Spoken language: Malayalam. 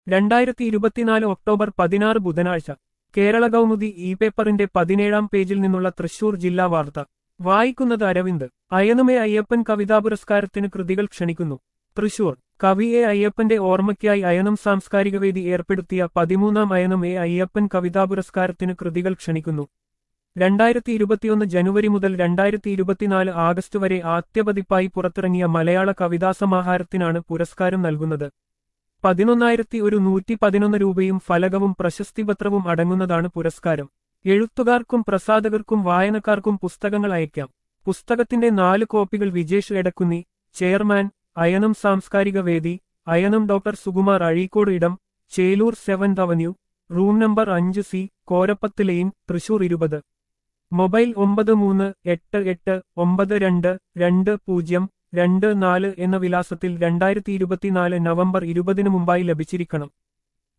രണ്ടായിരത്തി ഇരുപത്തിനാല് ഒക്ടോബർ പതിനാറ് ബുധനാഴ്ച കേരള കൗമുദി ഇ പേപ്പറിന്റെ പതിനേഴാം പേജിൽ നിന്നുള്ള തൃശൂർ ജില്ലാ വാർത്ത വായിക്കുന്നത് അരവിന്ദ് അയനുമേ അയ്യപ്പൻ കവിതാ പുരസ്കാരത്തിന് കൃതികൾ ക്ഷണിക്കുന്നു തൃശൂർ കവി എ അയ്യപ്പന്റെ ഓർമ്മയ്ക്കായി അയനം സാംസ്കാരിക വേദി ഏർപ്പെടുത്തിയ പതിമൂന്നാം അയനം എ അയ്യപ്പൻ കവിതാ പുരസ്കാരത്തിന് കൃതികൾ ക്ഷണിക്കുന്നു രണ്ടായിരത്തി ഇരുപത്തിയൊന്ന് ജനുവരി മുതൽ രണ്ടായിരത്തി ഇരുപത്തിനാല് ആഗസ്റ്റ് വരെ ആദ്യപതിപ്പായി പുറത്തിറങ്ങിയ മലയാള കവിതാസമാഹാരത്തിനാണ് പുരസ്കാരം നൽകുന്നത് പതിനൊന്നായിരത്തി ഒരു നൂറ്റി പതിനൊന്ന് രൂപയും ഫലകവും പ്രശസ്തിപത്രവും അടങ്ങുന്നതാണ് പുരസ്കാരം എഴുത്തുകാർക്കും പ്രസാധകർക്കും വായനക്കാർക്കും പുസ്തകങ്ങൾ അയക്കാം പുസ്തകത്തിന്റെ നാല് കോപ്പികൾ വിജേഷ് എടക്കുന്നി ചെയർമാൻ അയനം സാംസ്കാരിക വേദി അയനം ഡോക്ടർ സുകുമാർ അഴീക്കോട് ഇടം Chelur seventh avenue room number അഞ്ച് സി കോരപ്പത്ത് ലെയിൻ തൃശൂർ ഇരുപത് മൊബൈൽ ഒമ്പത് മൂന്ന് എട്ട് എട്ട് ഒമ്പത് രണ്ട് രണ്ട് പൂജ്യം രണ്ട് നാല് എന്ന വിലാസത്തിൽ രണ്ടായിരത്തി ഇരുപത്തിനാല് നവംബർ ഇരുപതിനു മുമ്പായി ലഭിച്ചിരിക്കണം